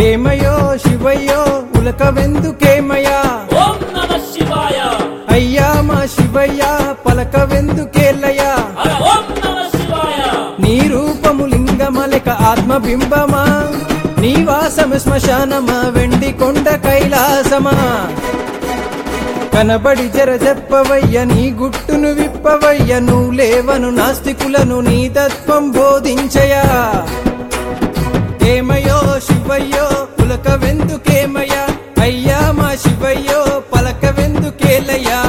ఏమయో శివయ్యో ఉలకవెందుకేమయ్యా ఓం నమ శివాయ అయ్యా మా శివయ్య పలకవెందుకేలయ్యా హర ఓం నమ శివాయ నీ రూపము లింగమలక ఆత్మబింబమా నీ వాసము శ్మశానమా వెండి కొండ కైలాసమా కనబడి జర చెప్పవయ్య నీ గుట్టును విప్పవయ్య నువ్వు లేవను నాస్తికులను నీ తత్వం బోధించయా ఏమయో శివయ్యో పులకవెందుకేమయ్యా అయ్యా మా శివయ్యో పలకవెందుకేలయ్యా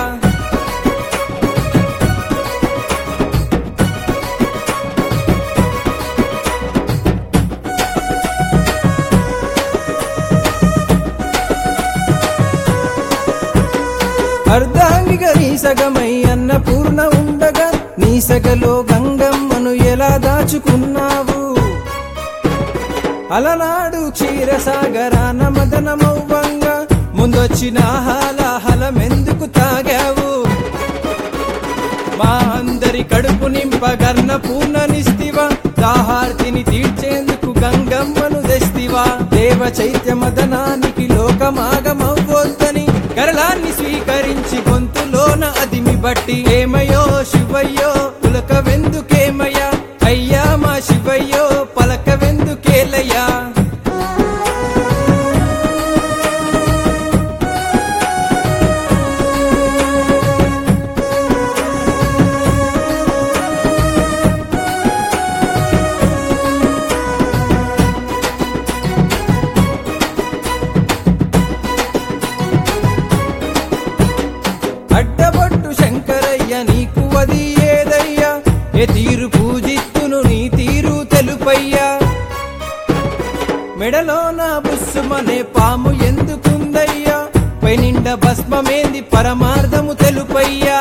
అర్ధాంగిగా నీ సగమై అన్నపూర్ణ ఉండగా నీ సగలో గంగమ్మను ఎలా దాచుకున్నావు అలనాడు క్షీరసాగరాన మదనమవ్వంగా ముందొచ్చిన హాలాహలమెందుకు తాగావు మా అందరి కడుపు నింపగర్ణ పూర్ణనిస్తివా దాహార్తిని తీర్చేందుకు గంగమ్మను తెస్తివా దేవ చైత్య మదనానికి లోకమాగమవ్వొద్దని కరళాన్ని స్వీకరించి గొంతులోన అదిమి బట్టి ఏమయో శివయ్యో పులకవెందుకేమయ్యా అయ్యా మా శివయ్యో పలకవెందుకేలయ్యా అడ్డబొట్టు శంకరయ్య నీకు అది ఏదయ్యా ఏ తీరు పూజిత్తును నీ తీరు తెలుపయ్యా మెడలో నా బుస్సుమనే పాము ఎందుకుందయ్యా పైనిండ భస్మమేంది పరమార్థము తెలుపయ్యా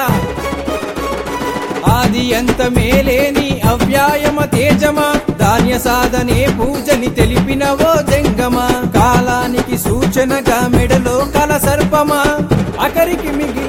ఆది ఎంత మేలేని అవ్యాయమ తేజమా ధాన్య సాధనే పూజని తెలిపినవో జంగమా కాలానికి సూచనగా మెడలో కల సర్పమా అకరికి మిగిలి